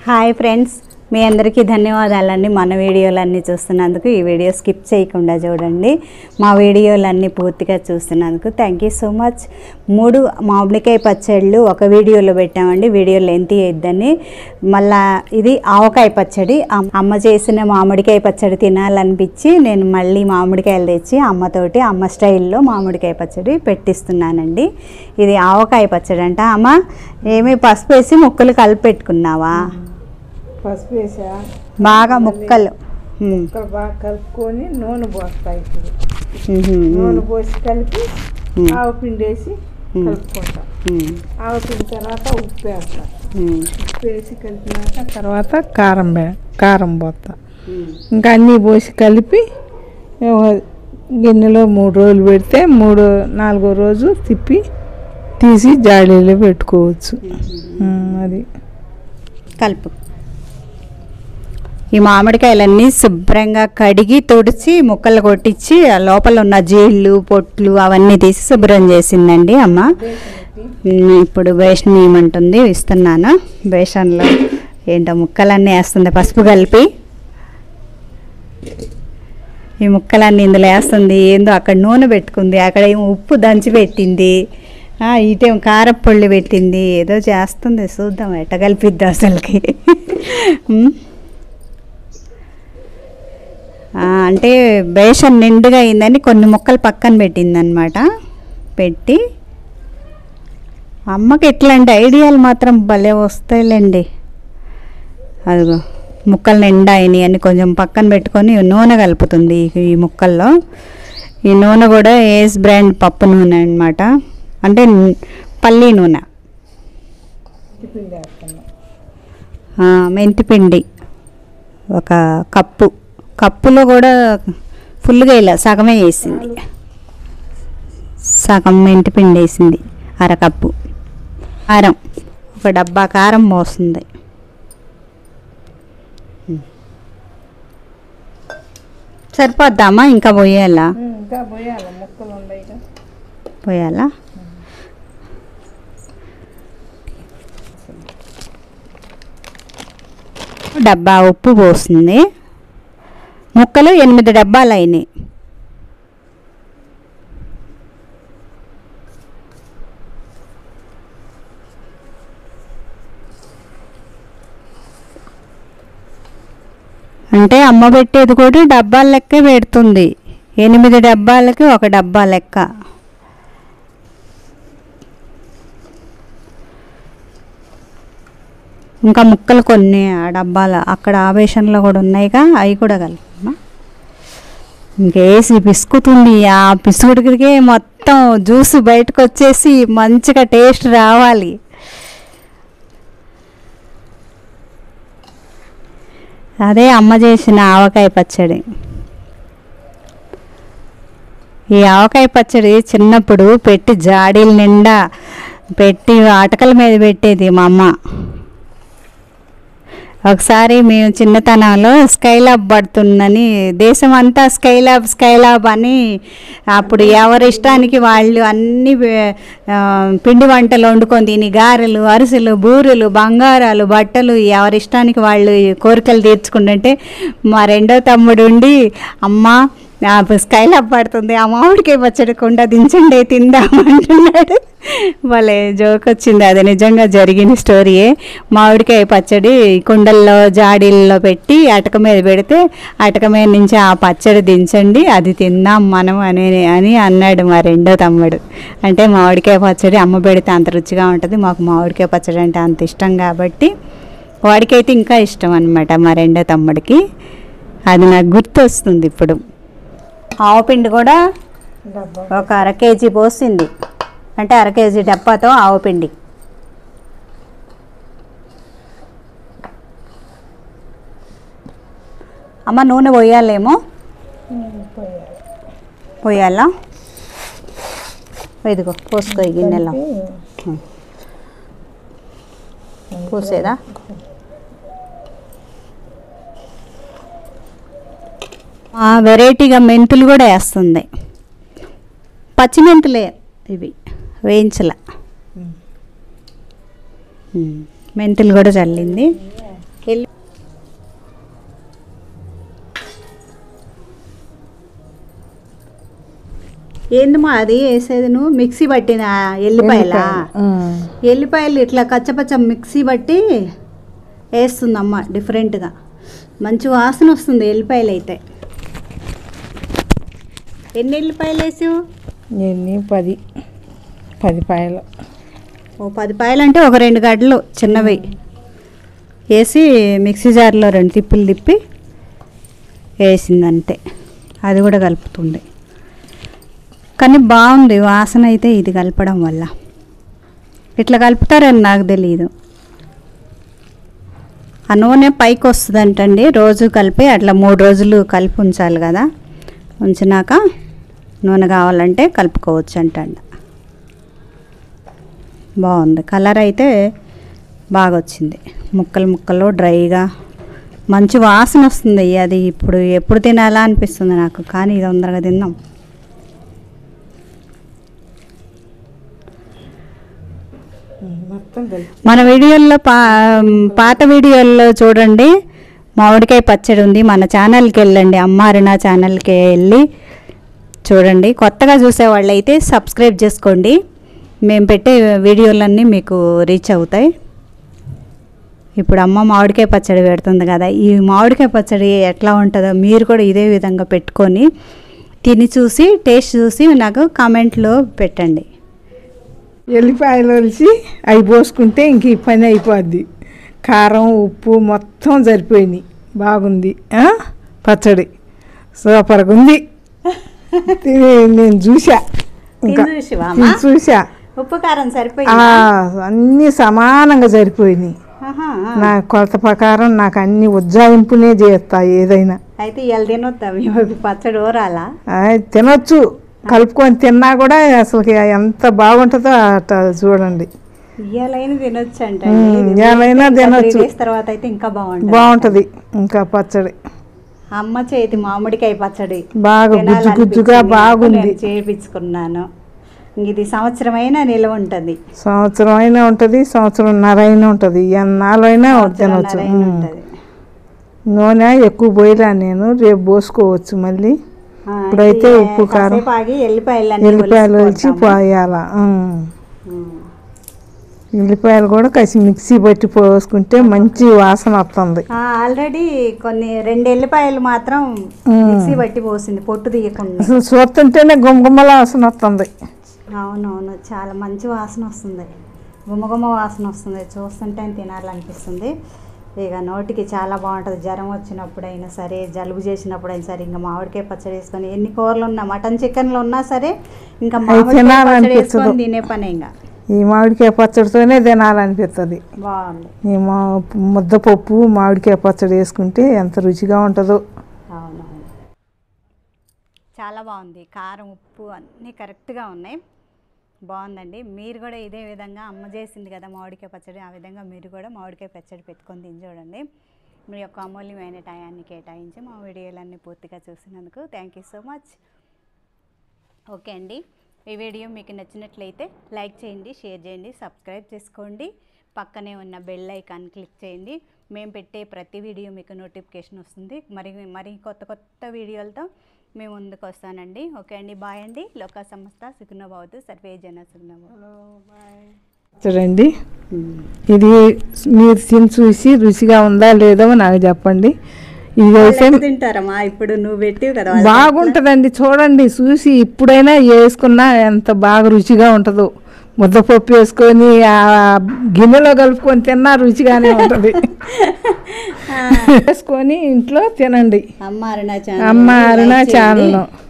Hi friends మీ అందరికీ ధన్యవాదాలండి మన వీడియోలన్నీ చూస్తున్నందుకు ఈ వీడియో స్కిప్ చేయకుండా చూడండి మా వీడియోలన్నీ పూర్తిగా చూస్తున్నందుకు థ్యాంక్ యూ సో మచ్ మూడు మామిడికాయ పచ్చళ్ళు ఒక వీడియోలో పెట్టామండి వీడియో లెంత్ అయిద్దని మళ్ళా ఇది ఆవకాయ పచ్చడి అమ్- అమ్మ చేసిన మామిడికాయ పచ్చడి తినాలనిపించి నేను మళ్ళీ మామిడికాయలు తెచ్చి అమ్మతోటి అమ్మ స్టైల్లో మామిడికాయ పచ్చడి పెట్టిస్తున్నానండి ఇది ఆవకాయ పచ్చడి అంట అమ్మ ఏమి పసుపు వేసి ముక్కలు కలిపి పెట్టుకున్నావా పసుపు వేసా బాగా ముక్కలు ఉమ్, ముక్కలు బాగా కలుపుకొని నూనె పోస్తా ఇప్పుడు ఉహుం, నూనె ఉమ్, పోసి కలిపి ఉమ్, ఆవు పిండి వేసి ఉమ్. కలుపుకుంటా ఉమ్, ఆవు పిండి తర్వాత ఉప్పు వేస్తా ఉమ్, ఉప్పు వేసి కలిపినాక తర్వాత కారం వే కారం పోస్తా ఉమ్. ఇంకా అన్నీ పోసి కలిపి ఒక గిన్నెలో మూడు రోజులు పెడితే మూడు నాలుగో రోజు తిప్పి తీసి జాడీలో పెట్టుకోవచ్చు ఉమ్, అది కలుపు ఈ మామిడికాయలన్నీ శుభ్రంగా కడిగి తుడిచి ముక్కలు కొట్టించి ఆ లోపల ఉన్న జీళ్ళు పొట్లు అవన్నీ తీసి శుభ్రం చేసిందండి అమ్మ ఉమ్, ఇప్పుడు బేషన్ ఇవ్వమంటుంది ఇస్తున్నాను బేషన్లో ఏంటో ముక్కలన్నీ వేస్తుంది పసుపు కలిపి ఈ ముక్కలన్నీ ఇందులో వేస్తుంది ఏందో అక్కడ నూనె పెట్టుకుంది అక్కడ ఏమో ఉప్పు దంచి పెట్టింది ఆ, ఇటేమో కారపొళ్ళు పెట్టింది ఏదో చేస్తుంది చూద్దాం ఎట్ట కలిపిద్ది అసలుకి ఉమ్. ఆ, అంటే బేషన్ నిండుగా అయిందని కొన్ని ముక్కలు పక్కన పెట్టింది అనమాట పెట్టి అమ్మకి ఎట్లాంటి ఐడియాలు మాత్రం భలే వస్తాయిలేండి అదిగో ముక్కలు నిండా అయినాయి అని కొంచెం పక్కన పెట్టుకొని నూనె కలుపుతుంది ఈ- ఈ ముక్కల్లో ఈ నూనె కూడా ఏస్ బ్రాండ్ పప్పు నూనె అనమాట అంటే న్- పల్లి నూనె టిఫిన్ చేస్తాను ఆ, మెంతిపిండి ఒక కప్పు కప్పులో కూడా ఫుల్గా ఇలా సగమే వేసింది సగం మెంతిపిండి వేసింది అరకప్పు కారం ఒక డబ్బా కారం మోస్తుంది సరిపోద్దామా ఇంకా పోయాలా ఇంకా పోయాలి ముక్కలు ఉన్నాయి కదా. పోయాలా డబ్బా ఉప్పు పోస్తుంది ముక్కలు ఎనిమిది డబ్బాలు అయినాయి అంటే అమ్మ పెట్టేది కూడా డబ్బాల లెక్కే పెడుతుంది ఎనిమిది డబ్బాలకి ఒక డబ్బా లెక్క ఇంకా ముక్కలు కొన్ని ఆ డబ్బాల అక్కడ ఆవేశంలో కూడా ఉన్నాయిగా అవి కూడా కలిపమ్మా ఇంకేసి పిసుకుతుంది ఆ పిసుకుడికే మొత్తం జ్యూస్ బయటకు వచ్చేసి మంచిగా టేస్ట్ రావాలి అదే అమ్మ చేసిన ఆవకాయ పచ్చడి ఈ ఆవకాయ పచ్చడి చిన్నప్పుడు పెట్టి జాడీల నిండా పెట్టి అటకల మీద పెట్టేది మా అమ్మ ఒకసారి మేము చిన్నతనంలో స్కైలాబ్ పడుతుందని దేశం అంతా స్కైలాబ్ స్కైలాబ్ అని అప్పుడు ఎవరి ఇష్టానికి వాళ్ళు అన్ని వే- ఆ, పిండి వంటలు వండుకొని తిని గారెలు అరిసెలు బూరెలు బంగారాలు బట్టలు ఎవరి ఇష్టానికి వాళ్ళు ఈ కోరికలు తీర్చుకుంటుంటే మా రెండో తమ్ముడు ఉండి అమ్మ ఆ స్కైలాబ్ పడుతుంది ఆ మామిడికాయ పచ్చడి కుండ దించండి తిందామంటున్నాడు వాళ్ళే జోక్ వచ్చింది అది నిజంగా జరిగిన స్టోరీయే మామిడికాయ పచ్చడి కుండల్లో జాడీల్లో పెట్టి అటక మీద పెడితే అటక మీద నుంచి ఆ పచ్చడి దించండి అది తిందాం మనం అని అని అన్నాడు మా రెండో తమ్ముడు అంటే మామిడికాయ పచ్చడి అమ్మ పెడితే అంత రుచిగా ఉంటుంది మాకు మామిడికాయ పచ్చడి అంటే అంత ఇష్టం కాబట్టి వాడికైతే ఇంకా ఇష్టం అనమాట మా రెండో తమ్ముడికి అది నాకు గుర్తు వస్తుంది ఇప్పుడు ఆవు పిండి కూడా డబ్బా ఒక అర కేజీ పోసింది అంటే అర కేజీ డబ్బాతో ఆవు పిండి అమ్మ నూనె పోయాలేమో పోయాలి పోయాలా ఇదిగో పోసుకో ఈ గిన్నెలో పోసేదా ఆ, వెరైటీగా మెంతులు కూడా వేస్తుంది పచ్చిమెంతులే ఇవి వేయించల ఉమ్, మెంతులు కూడా చల్లింది ఏందమ్మా అది వేసేది నువ్వు మిక్సీ పట్టిన ఎల్లిపాయలా ఆ. ఎల్లిపాయలు ఇట్లా కచ్చపచ్చ మిక్సీ పట్టి వేస్తుందమ్మ డిఫరెంట్గా మంచి వాసన వస్తుంది ఎల్లిపాయలు అయితే ఎన్ని ఎల్లిపాయలు వేసావు ఎన్ని పది పది పాయలు ఓ పది పాయలు అంటే ఒక రెండు గడ్డలు చిన్నవి వేసి మిక్సీ జార్లో రెండు తిప్పులు తిప్పి వేసింది అంతే అది కూడా కలుపుతుంది కానీ బాగుంది వాసన అయితే ఇది కలపడం వల్ల ఇట్లా కలుపుతారని నాకు తెలియదు ఆ నూనె పైకి వస్తుందంటండి రోజు కలిపి అట్లా మూడు రోజులు కలిపి ఉంచాలి కదా ఉంచినాక నూనె కావాలంటే కలుపుకోవచ్చు అంటండి బాగుంది కలర్ అయితే బాగా వచ్చింది ముక్కలు ముక్కలు డ్రైగా మంచి వాసన వస్తుంది అది ఇప్పుడు ఎప్పుడు తినాలా అనిపిస్తుంది నాకు కానీ ఇది తొందరగా తిన్నాం మొత్తం కలిపి మన వీడియోల్లో పా పాత వీడియోల్లో చూడండి మామిడికాయ పచ్చడి ఉంది మన ఛానల్కి వెళ్ళండి అమ్మారిన ఛానల్కి వెళ్ళి చూడండి కొత్తగా చూసే వాళ్ళైతే సబ్స్క్రైబ్ చేసుకోండి మేము పెట్టే వీడియోలన్నీ మీకు రీచ్ అవుతాయి ఇప్పుడు అమ్మ మామిడికాయ పచ్చడి పెడుతుంది కదా ఈ మామిడికాయ పచ్చడి ఎట్లా ఉంటుందో మీరు కూడా ఇదే విధంగా పెట్టుకొని తిని చూసి టేస్ట్ చూసి నాకు కామెంట్లో పెట్టండి ఎల్లిపాయలు ఒలిచి అవి పోసుకుంటే ఇంక ఈ పని అయిపోద్ది కారం ఉప్పు మొత్తం సరిపోయినాయి బాగుంది ఆ? పచ్చడి సూపర్గా ఉంది తిని నేను చూసా ఇంకా తిని చూసివా అమ్మా? తిని చూసా ఉప్పు కారం ఆ, సరిపోయింది అన్నీ సమానంగా సరిపోయినాయి నా కొలత ప్రకారం నాకు అన్ని ఉజ్జాయింపునే చేస్తా ఏదైనా అయితే ఇవాళ తినొద్దా మేము పచ్చడి ఊరాలా ఆ, తినొచ్చు కలుపుకొని తిన్నా కూడా అసలు ఎంత బాగుంటుందో అట చూడండి ఇవాళైనా తినొచ్చు అంటే ఉమ్, ఇవాళైనా తినొచ్చు. తర్వాత అయితే ఇంకా బాగుంటుంది బాగుంటుంది ఇంకా పచ్చడి అమ్మ చేతి మామిడికాయ పచ్చడి బాగా గుజ్జు గుజ్జుగా తినాలనిపించింది నాకు, బాగుంది నేను చేయించుకున్నాను ఇది సంవత్సరమైనా నిల్వ ఉంటుంది సంవత్సరం అయినా ఉంటుంది సంవత్సరంన్నర అయినా ఉంటుంది ఎన్నాళ్ళైనా తినవచ్చు సంవత్సరంన్నర అయినా ఉమ్. ఉంటది. నూనె ఎక్కువ పోయిలా నేను రేపు పోసుకోవచ్చు మళ్ళీ ఆ, ఇప్పుడైతే ఇది ఉప్పు, కారం, కాసేపు ఆగి ఎల్లిపాయలన్నీ ఎల్లిపాయలు వచ్చి ఒలిసిపోతాము. పోయాల ఉమ్. ఉమ్. ఎల్లిపాయలు కూడా కసి మిక్సీ పట్టి పోసుకుంటే మంచి వాసన వస్తుంది ఆ, ఆల్రెడీ కొన్ని రెండు ఎల్లిపాయలు మాత్రం ఉమ్. మిక్సీ పట్టి పోసింది పొట్టు తీయకుండా అసలు చూస్తుంటేనే గుమ్మగుమ్మల వాసన వస్తుంది అవునవును చాలా మంచి వాసన వస్తుంది గుమ్మగుమ్మ వాసన వస్తుంది చూస్తుంటే తినాలనిపిస్తుంది ఇక నోటికి చాలా బాగుంటుంది జ్వరం వచ్చినప్పుడు అయినా సరే జలుబు చేసినప్పుడు అయినా సరే ఇంకా మామిడికాయ పచ్చడి వేసుకొని ఎన్ని కూరలు ఉన్నా మటన్ చికెన్లు ఉన్నా సరే ఇంకా మామిడికాయ పచ్చడి తినాలనిపించదు. వేసుకొని తినే పని ఇంకా ఈ మామిడికాయ పచ్చడితోనే తినాలనిపిస్తుంది బాగుంది ఈ మా ముద్దపప్పు మామిడికాయ పచ్చడి వేసుకుంటే ఎంత రుచిగా ఉంటుందో అవునవును చాలా బాగుంది కారం ఉప్పు అన్నీ కరెక్ట్గా ఉన్నాయి బాగుందండి మీరు కూడా ఇదే విధంగా అమ్మ చేసింది కదా మామిడికాయ పచ్చడి ఆ విధంగా మీరు కూడా మామిడికాయ పచ్చడి పెట్టుకొని తిని చూడండి మీ యొక్క అమూల్యమైన టయాన్ని కేటాయించి మా వీడియోలన్నీ పూర్తిగా చూసినందుకు thank you so much okay అండి ఈ వీడియో మీకు నచ్చినట్లయితే లైక్ చేయండి షేర్ చేయండి సబ్స్క్రైబ్ చేసుకోండి పక్కనే ఉన్న బెల్ ఐకాన్ క్లిక్ చేయండి మేము పెట్టే ప్రతి వీడియో మీకు నోటిఫికేషన్ వస్తుంది మరి మరి కొత్త కొత్త వీడియోలతో మేము ముందుకు వస్తానండి ఓకే అండి బాయ్ అండి లోక సంస్థ సుఖనభవతు సర్వే జన సుఖనభవ చూడండి ఇది మీరు తిని చూసి రుచిగా ఉందా లేదో నాకు చెప్పండి ఇదైతే తింటారమ్మా ఇప్పుడు నువ్వు పెట్టివు కదా బాగుంటుందండి చూడండి చూసి ఇప్పుడైనా వేసుకున్నా ఎంత బాగా రుచిగా ఉంటుందో ముద్దపప్పు వేసుకొని ఆ గిన్నెలో కలుపుకొని తిన్నా రుచిగానే ఉంటుంది వేసుకొని ఇంట్లో తినండి అమ్మ అరుణ ఛానల్ అమ్మ అరుణ ఛానల్